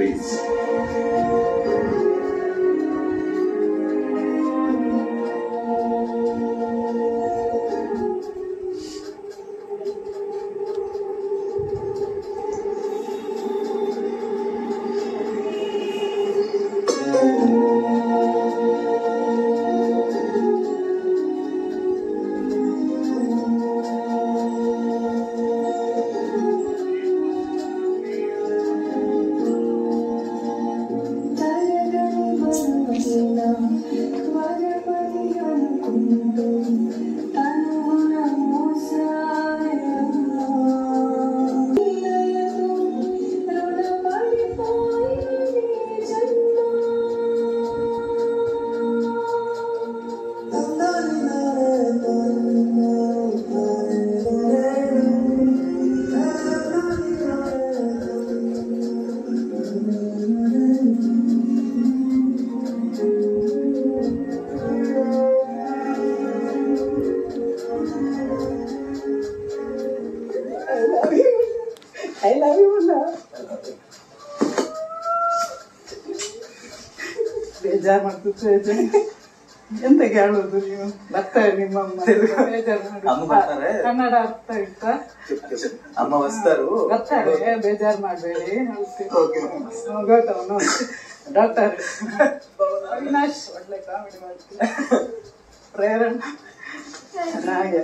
praise. I love you ಬೇಜಾರ್ ಮಾಡ್ತಿತ್ತು ಎಂತ ಕೇಳೋದು ನೀವು ಬರ್ತಾರೆ ನಿಮ್ಮ ಅಮ್ಮ ಬೇಜಾರ್ ಅಮ್ಮ ಬರ್ತಾರೆ? ಮಾಡಿ ಕನ್ನಡ ಅರ್ಥ ಇತ್ತ ಅಮ್ಮ ವಸ್ತಾರು ಬರ್ತಾರೆ ಬೇಜಾರ್ ಮಾಡಬೇಡಿ ಗೊತ್ತವನು ಡಾಕ್ಟರ್ ಅವಿನಾಶ್ ಒಳ್ಳೆ ಕಾಮಿಡಿ ಮಾಡ್ತೀನಿ ಪ್ರೇರಣ ಚೆನ್ನಾಗಿ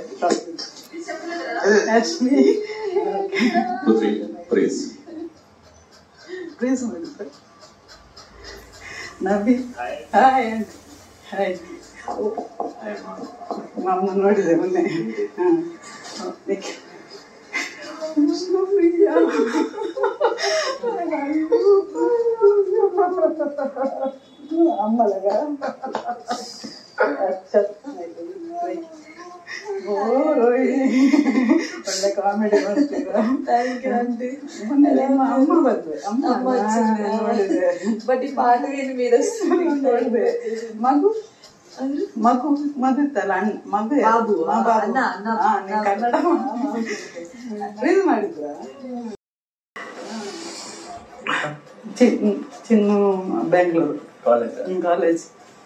ಲಕ್ಷ್ಮಿ Putri, praise. ಪ್ಲೀಸ್ ಮಾಡಿ ನಬಿ ಹಾಯ್ ಹಾಯ್ ಮಮ್ಮ ನೋಡಿದೆ ಮೊನ್ನೆ ಹಾಂ ಅಮ್ಮಲಗ ಒಳ್ಳೆ ಕಾಮಿಡಿ ಮಾಡ್ತೀರಾ ಥ್ಯಾಂಕ್ ಯು ಆಂಟಿ ಮೊನ್ನೆ ನಿಮ್ಮ ಅಮ್ಮ ಬಂದ್ವೆ ಅಮ್ಮ ನೋಡಿದೆ ಬಟ್ ಈ ಪಾಠ ಏನು ಮೀರ ನೋಡಿದೆ ಮಗು ಮಗು ಮಗು ಇತ್ತಲ್ಲ ಅಣ್ಣ ಮಗು ಯಾರು? ಬಾಬು, ಆ, ಬಾಬು. ಅಣ್ಣ, ಅಣ್ಣ. ಆ, ನೀನ್ ಕನ್ನಡ ರೀಲ್ ಮಾಡಿದ್ರ ಚಿನ್ನು ಬೆಂಗಳೂರು ಕಾಲೇಜ್ ಕಾಲೇಜ್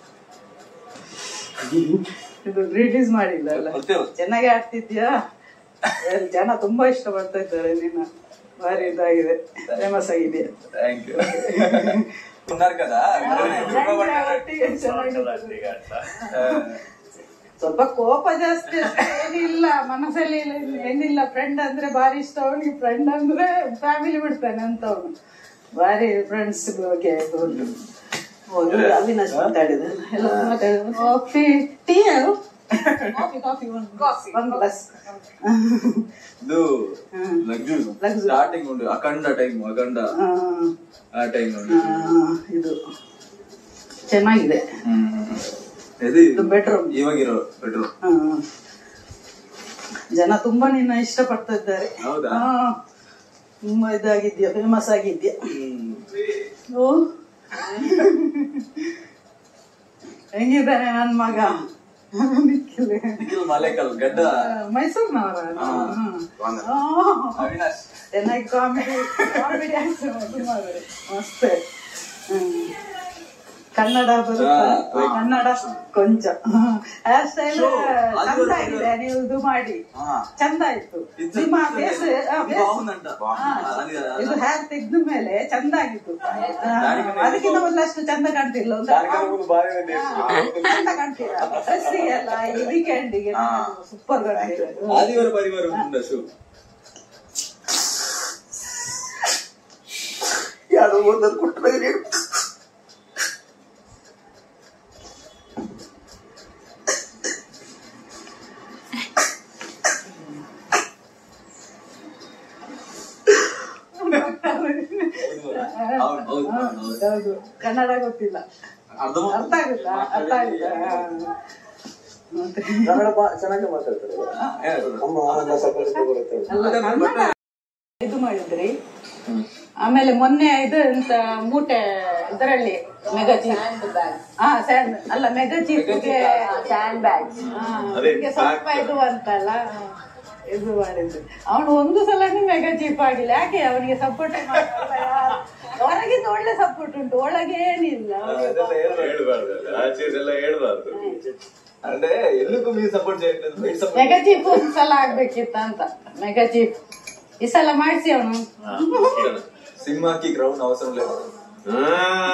ಇದು ರಿಲೀಸ್ ಮಾಡಿಲ್ಲ ಅಲ್ಲ ಗೊತ್ತೇ ಗೊತ್ತು. ಚೆನ್ನಾಗಿ ಆಡ್ತಿದ್ಯಾ ಎಲ್ ಜನ ತುಂಬಾ ಇಷ್ಟ ಪಡ್ತಾ ಇದ್ದಾರೆ ನಿನ್ನ ಭಾರಿ ಇದಾಗಿದೆ ಫೇಮಸ್ ಆಗಿದೆಯಾ ಥ್ಯಾಂಕ್ ಯು ಉన్నారు కదా ಒಟ್ಟಿಗೆ ಚೆನ್ನಾಗಿ ಸ್ವಲ್ಪ ಕೋಪ ಜಾಸ್ತಿ ಅಷ್ಟೇ, ಏನಿಲ್ಲ ಮನಸ್ಸಲ್ಲಿ ಇಲ್ಲ- ಏನಿಲ್ಲ ಫ್ರೆಂಡ್ ಅಂದ್ರೆ ಭಾರಿ ಇಷ್ಟ ಅವನಿಗೆ ಫ್ರೆಂಡ್ ಅಂದ್ರೆ ಫ್ಯಾಮಿಲಿ ಬಿಡ್ತಾನೆ ಅಂತ ಅವನು ಭಾರಿ ಫ್ರೆಂಡ್ಸ್ ಬಗ್ಗೆ ಇದು ಉಂಟು ಹೌದು, ಅವಿನಾಶ್ ಮಾತಾಡಿದ ಎಲ್ಲ ಮಾತಾಡಿದ coffee tea coffee coffee Coffee. One glass ಇದು ಲಗ್ಜು Luxury. ಸ್ಟಾರ್ಟಿಂಗ್ ಉಂಟು ಅಖಂಡ ಟೈಮ್ ಅಖಂಡ ಆ ಟೈಮ್ ಉಂಟು ಇದು ಚೆನ್ನಾಗಿದೆ ಇದು ಇದು ಬೆಡ್ರೂಮ್ ಇವಾಗಿರೋ ಬೆಡ್ರೂಮ್ ಹಾ. ಜನ ತುಂಬಾ ನಿನ್ನ ಇಷ್ಟಪಡ್ತಾ ಇದ್ದಾರೆ ಹೌದಾ? ಹಾ. ತುಂಬಾ ಇದಾಗಿದ್ಯಾ ಫೇಮಸ್ ಆಗಿದ್ಯಾ ಓ ಹೆಂಗಿದ್ದಾನೆ ನನ್ ಮಗ ನಿಖಿಲ್ ನಿಖಿಲ್ ಮಲೇಕಲ್ ಗಡ್ಡ ಮೈಸೂರಿನವರ ಹಾ. ಅವಿನಾಶ್ ಚೆನ್ನಾಗಿ ಕಾಮಿಡಿ ಕಾಮಿಡಿ ಆಗ್ತದೆ ಮಸ್ತ್ ಹ್ಮ್. ಕನ್ನಡ ಬರುತ್ತಾ ಹಾ. ಕನ್ನಡ ಕೊಂಚ ಹೇರ್ ಸ್ಟೈಲ್ Show. ಅದು ಚಂದ ಅದು ಆಗಿದೆ ನೀವು ಇದು ಮಾಡಿ ಹಾ. ಚಂದ ಆಯ್ತು ಇದು ನಿಮ್ಮ ಇದು face, ಇದು ಆ, face. ಬಾಗುಂದಂಟ. ಹಾ. ಅಲ್ಲಿ- ಇದು ಹೇರ್ ತೆಗ್ದ ಮೇಲೆ ಚಂದ ಆಗಿತ್ತು ಆ, ದಾರಿ ಮೇಲೆ ಅದಕ್ಕಿಂತ ಮೊದಲು ಅಷ್ಟು ಚಂದ ಕಾಣ್ತಿಲ್ಲ ಒಂದು ಹಾ, ಚಂದ ಕಾಣ್ತೀರಾ ಡ್ರೆಸ್ಸಿಗೆ ಎಲ್ಲ ಈ ವೀಕೆಂಡಿಗೆ ಹಾ. ಸೂಪರ್ ಕಾಣ್ತೀರಾ ಆದಿವಾರ ಪರಿವಾರ ಉಂಟ ಶೂ ಯಾರೋ ಒಂದನ್ನು ಕೊಟ್ಟರೆ ಹೌದು, ಹೌದು, ಹೌದು. ಹೌದು ಕನ್ನಡ ಗೊತ್ತಿಲ್ಲ ಅರ್ಧ ಅರ್ಥ ಆಗುತ್ತಾ ಅರ್ಥ ಆಗುತ್ತಾ ಹಾ. ಮತ್ತೆ ಕನ್ನಡ ಬಾ ಚೆನ್ನಾಗಿ ಮಾತಾಡ್ತಾರೆ ಅಮ್ಮ ಅಮ್ಮ ಸ್ವಲ್ಪ ಸ್ವಲ್ಪ ಬರುತ್ತೆ ಅಲ್ಲ, ಕನ್ನಡ ಇದು ಮಾಡಿದ್ರಿ ಆಮೇಲೆ ಮೊನ್ನೆ ಇದು ಎಂತ ಮೂಟೆ ಇದರಲ್ಲಿ ಮೆಗಜಿ ಹಾ ಸ್ಯಾಂಡ್ ಅಲ್ಲ ಮೆಗಜಿ ಸ್ಯಾಂಡ್ ಬ್ಯಾಗ್ಸ್ ಅದೇ, ಸ್ವಲ್ಪ back. ಇದು ಅಂತಲ್ಲ ಇದು ಮಾಡಿದ್ದು ಅವನು ಒಂದು ಸಲನೂ ಮೆಗಾ ಚೀಫ್ ಆಗಿಲ್ಲ ಯಾಕೆ ಅವನಿಗೆ ಸಪೋರ್ಟ್ ಹೊರಗಿಂದ ಒಳ್ಳೆ ಸಪೋರ್ಟ್ ಉಂಟು ಒಳಗೆ ಏನಿಲ್ಲ ಅದೆಲ್ಲ ಹೇಳ್ಬಾರ್ದು ಆಚೆ ಎಲ್ಲ ಹೇಳ್ಬಾರ್ದು ಅಂದ್ರೆ ಎಲ್ಲಕ್ಕೂ ನೀವು ಸಪೋರ್ಟ್ చేయట్లేదు ಮೆಗಾ ಚೀಫ್ ಒಂದ್ ಸಲ ಆಗ್ಬೇಕಿತ್ತ ಅಂತ ಮೆಗಾ ಚೀಫ್ ಈ ಸಲ ಮಾಡಿಸಿ ಅವನು సింహాకి గ్రౌండ్ అవసరం లేదు